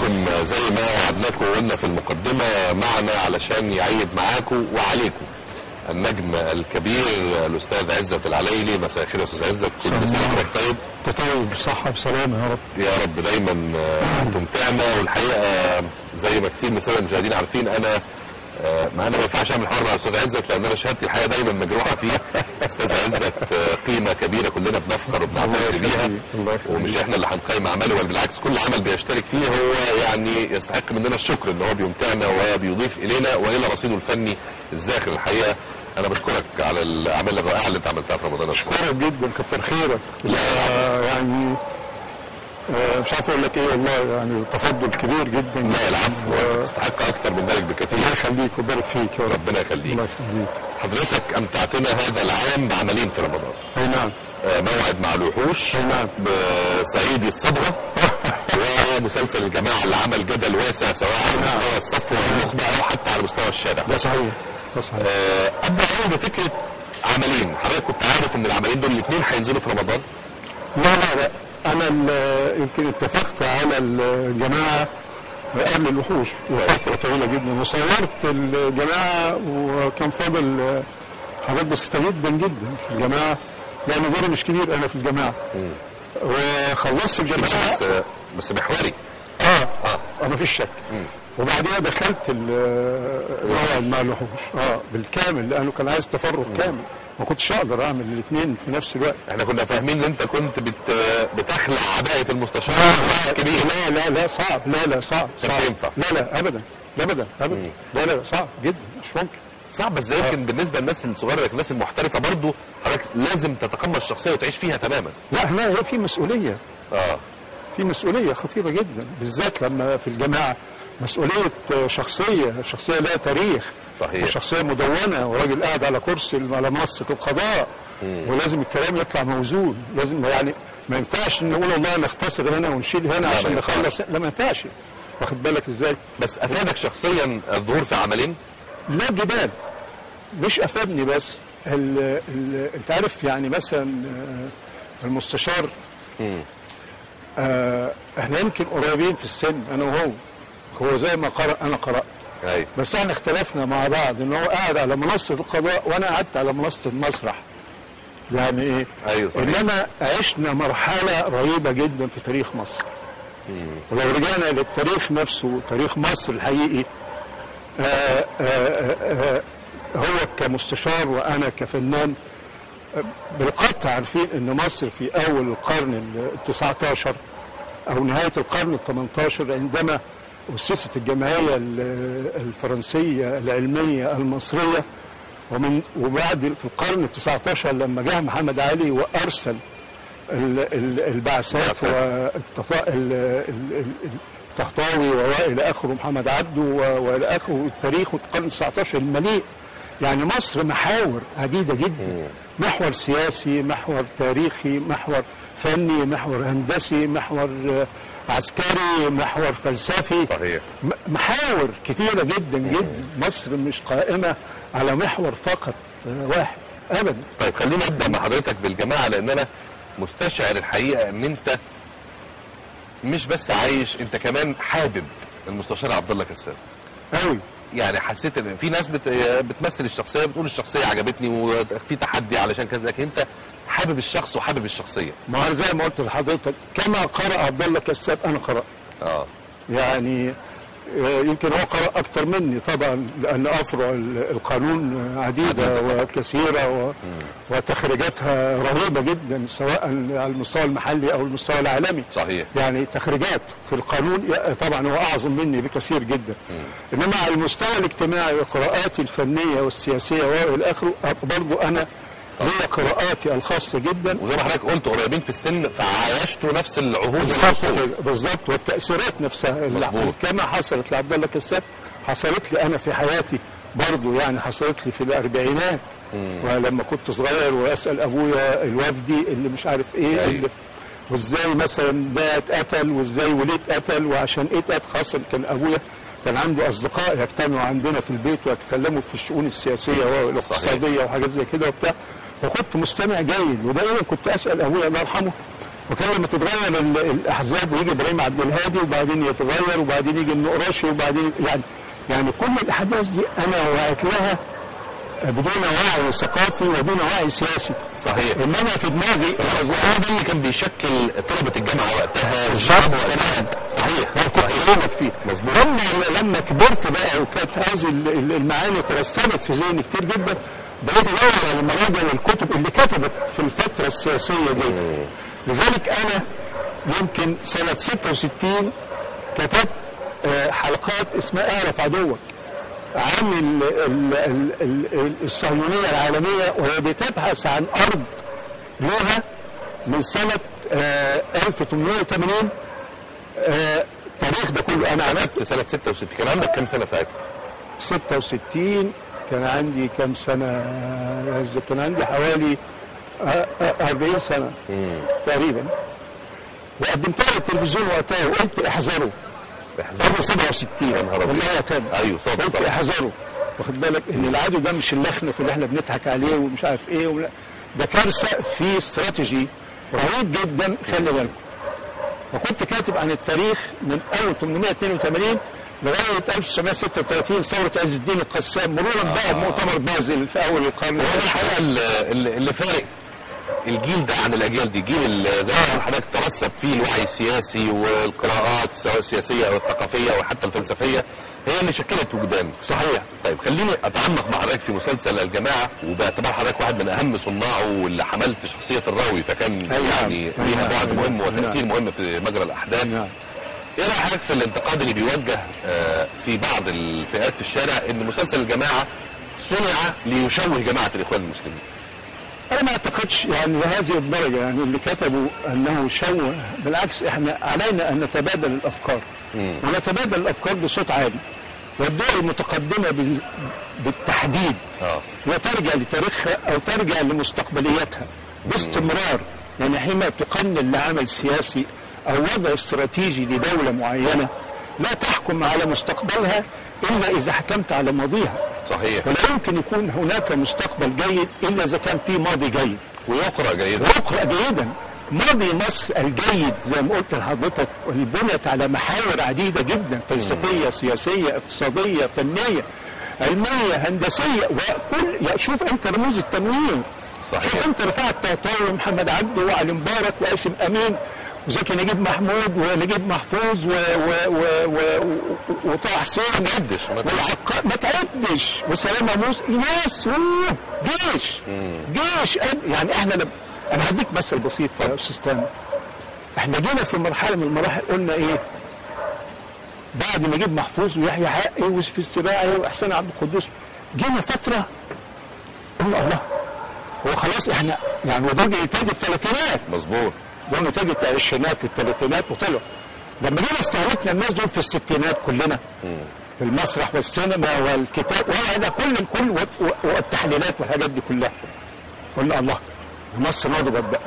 فندم زي ما وعدناكم وقلنا في المقدمه معنا علشان يعيد معاكم وعليكم النجم الكبير الاستاذ عزت العليلي مساء الخير يا استاذ عزت كل مساء سنه النور. وحضرتك طيب تطيب بصحة بسلامة يا رب يا رب دايما آه، تمتعنا والحقيقه زي ما كتير من الساده المشاهدين عارفين انا آه، ما انا ما ينفعش اعمل حوار مع الاستاذ عزت لان انا شهادتي الحقيقه دايما مجروحه فيه استاذ عزت آه، قيمه كبيره كلنا بنفخر وبنعتز بيها الله يخليك. ومش احنا اللي هنقيم اعماله بل بالعكس كل عمل بيشترك فيه هو يعني يستحق مننا الشكر ان هو بيمتعنا وبيضيف الينا والى رصيده الفني الزاخر الحقيقه انا بشكرك على الاعمال الرائعه اللي انت عملتها في رمضان الصبح شكرا جدا كتر خيرك لا يعني آه، مش عارف اقول لك ايه والله يعني تفضل كبير جدا لا العفو و- تستحق اكثر من ذلك بكثير الله يخليك ويبارك فيك يا رب ربنا يخليك الله يخليك حضرتك امتعتنا هذا العام بعملين في رمضان اي نعم آه، موعد مع الوحوش نعم. بسعيدي الصبرة ومسلسل الجماعة اللي عمل جدل واسع سواء على مستوى الصف والنخبة أو حتى على مستوى الشارع ده صحيح ده صحيح آه، أبدأ أول بفكرة عملين حضرتك كنت عارف إن العملين دول الاثنين هينزلوا في رمضان لا لا لا انا ال- يمكن اتفقت على الجماعه قبل الوحوش وفتره طويله جدا وصورت الجماعه وكان فاضل حاجات بسيطه جدا جدا في الجماعه لان دوري مش كبير انا في الجماعه وخلصت الجماعه بس آه، بس محوري اه اه ما فيش شك وبعديها دخلت ال- الموعد مع الوحوش اه بالكامل لانه كان عايز تفرغ كامل ما كنتش اقدر اعمل الاثنين في نفس الوقت احنا كنا فاهمين ان انت كنت بت بتخلع عباءة المستشار كبير لا لا لا صعب لا لا صعب كان صعب ينفع. لا لا ابدا ابدا ابدا لا لا صعب جدا مش ممكن صعب بس ده يمكن بالنسبة للناس الصغيرة لكن الناس المحترفة برضو حضرتك لازم تتقمص الشخصية وتعيش فيها تماما لا هنا هي في مسؤوليه اه في مسؤوليه خطيره جدا بالذات لما في الجماعه مسؤوليه شخصيه شخصيه لها تاريخ صحيح. وشخصيه مدونه وراجل قاعد على كرسي على منصه القضاء ولازم الكلام يطلع موزون لازم يعني ما ينفعش نقول والله نختصر هنا ونشيل هنا ما عشان ينفعش. نخلص لا ما ينفعش واخد بالك ازاي بس افادك شخصيا الظهور في عملين لا جدال مش افادني بس ال ال انت عارف يعني مثلا آه، المستشار آه احنا يمكن قريبين في السن انا وهو هو زي ما قرأ انا قرأت ايوه بس احنا اختلفنا مع بعض ان هو قاعد على منصة القضاء وانا قعدت على منصة المسرح يعني ايه ايوه صحيح انما عشنا مرحلة رهيبة جدا في تاريخ مصر ولو رجعنا للتاريخ نفسه تاريخ مصر الحقيقي آه آه آه هو كمستشار وانا كفنان آه، بالقطع عارفين ان مصر في اول القرن التسعة عشر او نهاية القرن الثمنتاشر عندما أسست الجمعية ال- الفرنسية العلمية المصرية ومن وبعد في القرن التسعة عشر لما جاء محمد علي وأرسل ال- ال- البعثات والتطا- ال- ال- ال- الطهطاوي والى اخره محمد عبده و- والى اخره التاريخ والقرن ال 19 المليء يعني مصر محاور عديده جدا محور سياسي محور تاريخي محور فني محور هندسي محور آه، عسكري محور فلسفي صحيح م- محاور كثيره جدا جدا مصر مش قائمه على محور فقط آه، واحد ابدا طيب خلينا ابدا مع حضرتك بالجماعه لان انا مستشعر الحقيقه ان انت مش بس عايش انت كمان حابب المستشار عبد الله كساب قوي يعني حسيت ان في ناس بت... بتمثل الشخصيه بتقول الشخصيه عجبتني وفي تحدي علشان كذا لكن انت حابب الشخص وحابب الشخصيه ما هو زي ما قلت لحضرتك كما قرأ عبد الله كساب انا قرأت اه يعني آه، يمكن هو قرأ أكثر مني طبعا لأن أفرع ال- القانون عديدة وكثيرة و- وتخريجاتها رهيبة جدا سواء على المستوى المحلي أو المستوى العالمي صحيح يعني تخريجات في القانون ي- طبعا هو أعظم مني بكثير جدا إنما على المستوى الاجتماعي وقراءاتي الفنية والسياسية وإلى آخره برضو أنا ليا قراءاتي الخاصة جدا وزي ما حضرتك قلت قريبين في السن فعايشتوا نفس العهود بالظبط والعصور. كده، بالظبط والتاثيرات نفسها اللي مظبوط. كما حصلت لعبد الله كساب حصلت لي انا في حياتي برضو يعني حصلت لي في الاربعينات ولما كنت صغير واسال ابويا الوفدي اللي مش عارف ايه أيوة. اللي وازاي مثلا ده اتقتل وازاي وليه اتقتل وعشان ايه اتقتل خاصه كان ابويا كان عنده اصدقاء يجتمعوا عندنا في البيت ويتكلموا في الشؤون السياسيه والاقتصاديه وحاجات زي كده وبتاع فكنت مستمع جيد ودايما كنت اسال ابويا الله يرحمه وكان لما تتغير ال- الاحزاب ويجي ابراهيم عبد الهادي وبعدين يتغير وبعدين يجي النقراشي وبعدين يعني يعني كل الاحداث دي انا وعيت لها بدون وعي ثقافي ودون وعي سياسي صحيح انما في دماغي هو ده اللي كان بيشكل طلبه الجامعه وقتها بالظبط. وقتها صحيح كلامك فيه مظبوط. لما لما كبرت بقى وكانت هذه ال- ال- المعاني ترسبت في ذهني كتير جدا بقيت ادور على المراجع والكتب اللي كتبت في الفتره السياسيه دي لذلك انا يمكن سنه 66 كتبت آه، حلقات اسمها اعرف عدوك عن ال- ال- ال- ال- ال- الصهيونيه العالميه وهي بتبحث عن ارض لها من سنه آه، 1880 آه، التاريخ ده كله انا عملت في سنه 66 كان عندك كام سنه ساعتها؟ 66 كان عندي كام سنة يا عز؟ كان عندي حوالي آه، آه، 40 سنة تقريبا وقدمتها للتلفزيون وقتها وقلت احذروا قبل 67 يا نهار أبيض. والله يا تامر ايوه صادق قلت طبعا احذروا واخد بالك ان العدو ده مش اللخنف اللي احنا بنضحك عليه ومش عارف ايه ولا ده كارثه في استراتيجي رهيب جدا خلي بالكم وكنت كاتب عن التاريخ من اول 882 لغايه 1936 ثوره عز الدين القسام مرورا بقى بمؤتمر بازل في اول القرن هو ده العشرين. الحقيقه اللي- اللي اللي فارق الجيل ده عن الاجيال دي جيل اللي زي ما حضرتك ترسب فيه الوعي السياسي والقراءات سواء السياسيه او الثقافيه او حتى الفلسفيه هي اللي شكلت وجدان صحيح طيب خليني اتعمق مع حضرتك في مسلسل الجماعه وباعتبار حضرتك واحد من اهم صناعه واللي حملت شخصيه الراوي فكان أيوة. يعني أيوة. ليها بعد أيوة. مهم وتاثير مهم في مجرى الاحداث نعم ايه رايك حضرتك في الانتقاد اللي بيوجه آه، في بعض الفئات في الشارع ان مسلسل الجماعه صنع ليشوه جماعه الاخوان المسلمين انا ما اعتقدش يعني لهذه الدرجه يعني اللي كتبوا انه شوه بالعكس احنا علينا ان نتبادل الافكار ونتبادل الافكار بصوت عالي والدول المتقدمه بال- بالتحديد اه هي ترجع لتاريخها او ترجع لمستقبليتها باستمرار يعني حينما تقنن لعمل سياسي او وضع استراتيجي لدوله معينه لا تحكم على مستقبلها الا اذا حكمت على ماضيها صحيح ولا يمكن يكون هناك مستقبل جيد الا اذا كان في ماضي جيد ويقرا جيدا ويقرا جيدا ماضي مصر الجيد زي ما قلت لحضرتك واللي بنيت على محاور عديده جدا فلسفيه سياسيه اقتصاديه فنيه علميه هندسيه وكل يا شوف انت رموز التنوير صحيح. شوف انت رفعت الطهطاوي ومحمد عبده وعلي مبارك وقاسم امين وزكي نجيب محمود ونجيب محفوظ و و و و و وطه حسين ما تعدش، ما تعدش. والعقا- ما تعدش وسلامه موسى ناس أوه، جيش جيش أد- يعني احنا لم... انا هديك مثل بسيط يا استاذ تامر احنا جينا في مرحله من المراحل قلنا ايه بعد نجيب محفوظ ويحيى حقي ويوسف السباعي واحسان عبد القدوس جينا فتره قلنا الله هو خلاص احنا يعني وده نتاج الثلاثينات مظبوط ده نتاج العشرينات والثلاثينات وطلعوا لما جينا استهلكنا الناس دول في الستينات كلنا في المسرح والسينما والكتاب وهذا كل الكل و- و- والتحليلات والحاجات دي كلها قلنا الله مصر نضجت بقى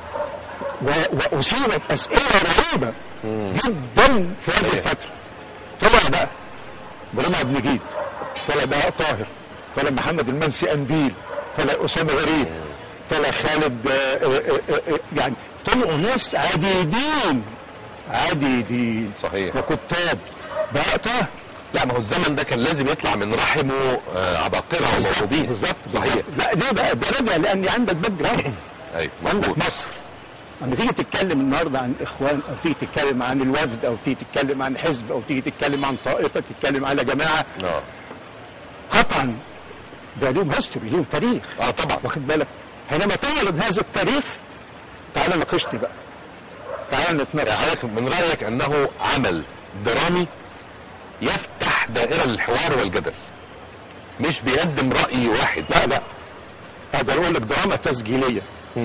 و- واثيرت اسئله رهيبه جدا في هذه صحيح. الفتره طلع بقى ابراهيم عبد المجيد طلع بقى طاهر طلع محمد المنسي انديل طلع اسامه غريب طلع خالد آه، آه، آه، آه، يعني طلعوا ناس عديدين عديدين صحيح. وكتاب بقى طاهر لا ما هو الزمن ده كان لازم يطلع من رحمه آه، عباقره وموهوبين بالظبط صحيح لا ليه بقى ده راجع لان عندك باك جراوند ايوه مظبوط عندك مصر لما تيجي تتكلم النهارده عن الاخوان او تيجي تتكلم عن الوفد او تيجي تتكلم عن حزب او تيجي تتكلم عن طائفه تتكلم على جماعه اه قطعا ده ليهم هيستوري ليهم تاريخ اه طبعا واخد بالك حينما تعرض هذا التاريخ تعال ناقشني بقى تعال نتناقش حضرتك من رايك انه عمل درامي يفتح دائره للحوار والجدل مش بيقدم راي واحد لا لا اقدر اقول لك دراما تسجيليه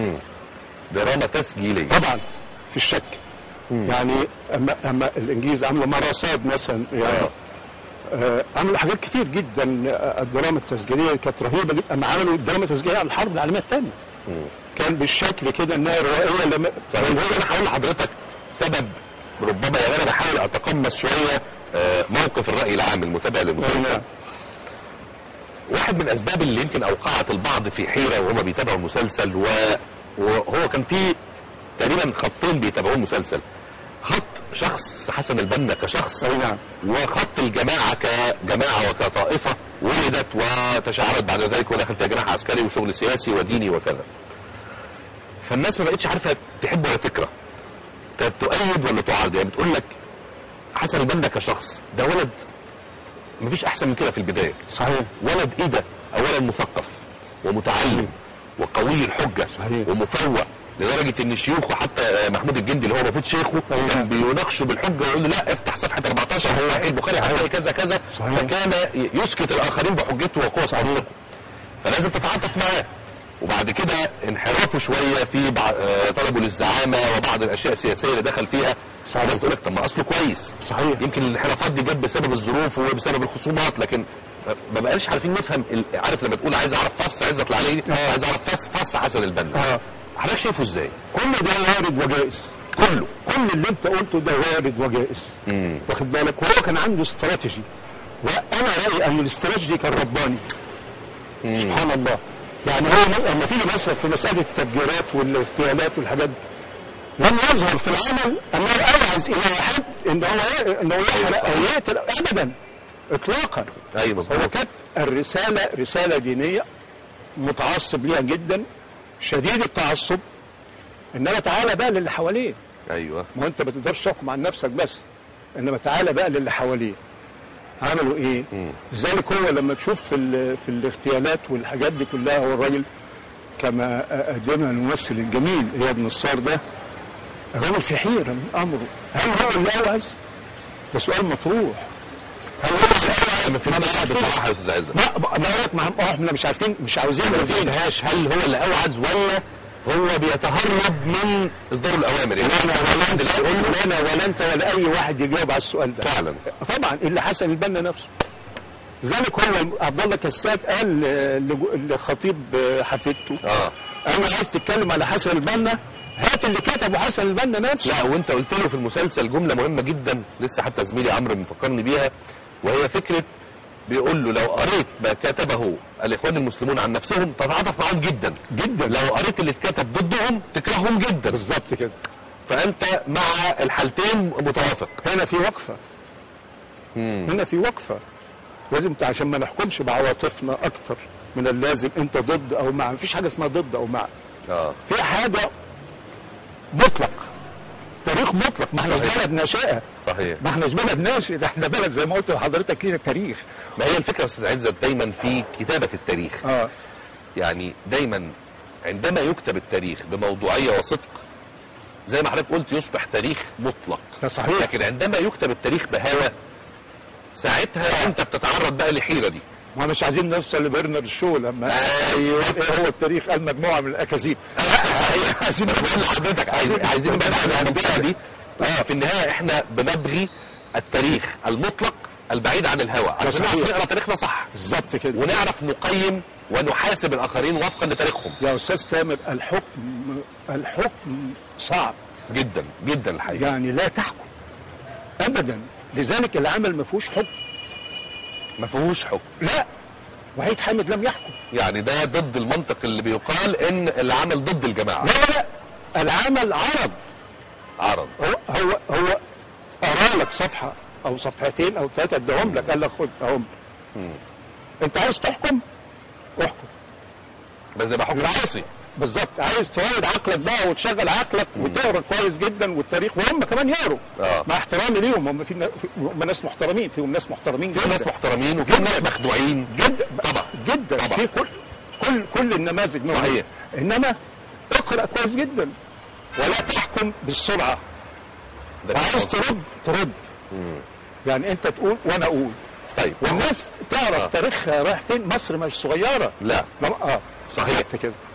دراما تسجيليه طبعا في الشك يعني اما اما الانجليز عملوا مراسات مثلا يعني آه. آه، عملوا حاجات كتير جدا آه، الدراما التسجيليه كانت رهيبه جدا اما عملوا الدراما التسجيليه على الحرب العالميه الثانيه كان بالشكل كده انها روائيه لما طيب هو انا هقول لحضرتك سبب ربما يعني انا بحاول اتقمص شويه آه، موقف الراي العام المتابع للمسلسل نعم. واحد من الاسباب اللي يمكن اوقعت البعض في حيره وهم بيتابعوا المسلسل و... وهو كان في تقريبا خطين بيتابعوه المسلسل خط شخص حسن البنا كشخص اي نعم وخط الجماعة كجماعة وكطائفة ولدت وتشعرت بعد ذلك ودخل فيها جناح عسكري وشغل سياسي وديني وكذا فالناس ما بقتش عارفة تحب ولا تكره ت- تؤيد ولا تعارض يعني بتقول لك حسن البنا كشخص ده ولد مفيش احسن من كده في البداية صحيح ولد ايه ده اولا مثقف ومتعلم وقوي الحجة صحيح. ومفوق لدرجة ان شيوخه حتى محمود الجندي اللي هو المفروض شيخه أيوة. كان بيناقشه بالحجة ويقول له لا افتح صفحة 14 هو صحيح البخاري هتلاقي كذا كذا صحيح. فكان يسكت الاخرين بحجته وقوة منطقه فلازم تتعاطف معاه وبعد كده انحرافه شوية في بع- آه، طلبه للزعامة وبعض الاشياء السياسية اللي دخل فيها صحيح. الناس تقول لك طب ما اصله كويس صحيح يمكن الانحرافات دي جت بسبب الظروف وبسبب الخصومات لكن ما بقاش عارفين نفهم ال- عارف لما تقول عايز اعرف فص عزت العلي آه. عايز اعرف فص فص حسن البنا اه حضرتك شايفه ازاي؟ كل ده وارد وجائز كله كل اللي انت قلته ده وارد وجائز مم. واخد بالك وهو كان عنده استراتيجي وانا رايي ان الاستراتيجي كان رباني سبحان الله يعني هو لما تيجي مثلا في مساله التفجيرات والاغتيالات والحاجات دي لم يظهر في العمل انه اوعز الى حد ان هو انه يحرق او يقتل ابدا اطلاقا ايوه هو مظبوط كانت الرساله رساله دينيه متعصب ليها جدا شديد التعصب انما تعالى بقى للي حواليه ايوه ما هو انت ما تقدرش تحكم عن نفسك بس انما تعالى بقى للي حواليه عملوا ايه؟ لذلك هو لما تشوف في ال- في الاغتيالات والحاجات دي كلها هو الراجل كما قدمها الممثل الجميل اياد نصار ده الراجل في حيره من امره هل هو اللي اوعز؟ ده سؤال مطروح هل هو اللي اوعز؟ ما فهمتش بصراحه يا استاذ عزت ما ما بقولك ما ما احنا مش عارفين مش عاوزين ما نفهم فهمتهاش هل هو اللي اوعز ولا هو بيتهرب من اصدار الاوامر يعني لا احنا ولا انت اللي بيقول له لا انا ولا انت ولا اي واحد يجاوب على السؤال ده فعلا طبعا اللي حسن البنا نفسه لذلك هو عبد الله كساب قال لج- لخطيب حفيدته اه انا عايز تتكلم على حسن البنا هات اللي كتبه حسن البنا نفسه لا وانت قلت له في المسلسل جمله مهمه جدا لسه حتى زميلي عمرو مفكرني بيها وهي فكره بيقول له لو قريت ما كتبه الاخوان المسلمون عن نفسهم تتعاطف معاهم جدا جدا لو قريت اللي اتكتب ضدهم تكرههم جدا بالظبط كده فانت مع الحالتين متوافق هنا في وقفه هنا في وقفه لازم ت- عشان ما نحكمش بعواطفنا اكتر من اللازم انت ضد او مع مفيش حاجه اسمها ضد او مع اه في حاجه مطلق تاريخ مطلق ما احنا صحيح. بلد ناشئه صحيح ما احناش بلد ناشئ ده احنا بلد زي ما قلت لحضرتك لينا تاريخ ما هي الفكره يا استاذ عزت دايما في كتابه التاريخ اه يعني دايما عندما يكتب التاريخ بموضوعيه وصدق زي ما حضرتك قلت يصبح تاريخ مطلق ده صحيح لكن عندما يكتب التاريخ بهوى ساعتها انت بتتعرض بقى للحيره دي ما مش عايزين نوصل لبرنارد شو لما ايوه ايه هو التاريخ قال مجموعه من الاكاذيب صحيح عايزين بقول لحضرتك عايزين عايزين نبعد عن المنطقه دي آه، في النهايه احنا بنبغي التاريخ المطلق البعيد عن الهوى عشان صحيح. نعرف نقرا تاريخنا صح بالظبط كده ونعرف نقيم ونحاسب الاخرين وفقا لتاريخهم يا استاذ تامر الحكم الحكم صعب جدا جدا الحقيقه يعني لا تحكم ابدا لذلك العمل ما فيهوش حكم ما فيهوش حكم لا وحيد حامد لم يحكم يعني ده ضد المنطق اللي بيقال ان العمل ضد الجماعه لا لا لا العمل عرض عرض هو هو هو قرا لك صفحه او صفحتين او ثلاثه اداهم لك قال لك خد اهم انت عايز تحكم احكم بس ده يبقى حكم عاصي بالظبط عايز تولد عقلك بقى وتشغل عقلك وتقرا كويس جدا والتاريخ وهم كمان يقروا آه. مع احترامي ليهم هم في هم ناس محترمين فيهم ناس محترمين في جدا ناس محترمين وفي ناس مخدوعين جدا طبعا جدا طبعا. في كل كل كل النماذج منهم. صحيح. انما اقرا كويس جدا ولا تحكم بالسرعه ده وعايز مش قصدي. ترد ترد يعني انت تقول وانا اقول طيب والناس تعرف آه. تاريخها رايح فين مصر مش صغيره لا لا اه صحيح. بالظبط كده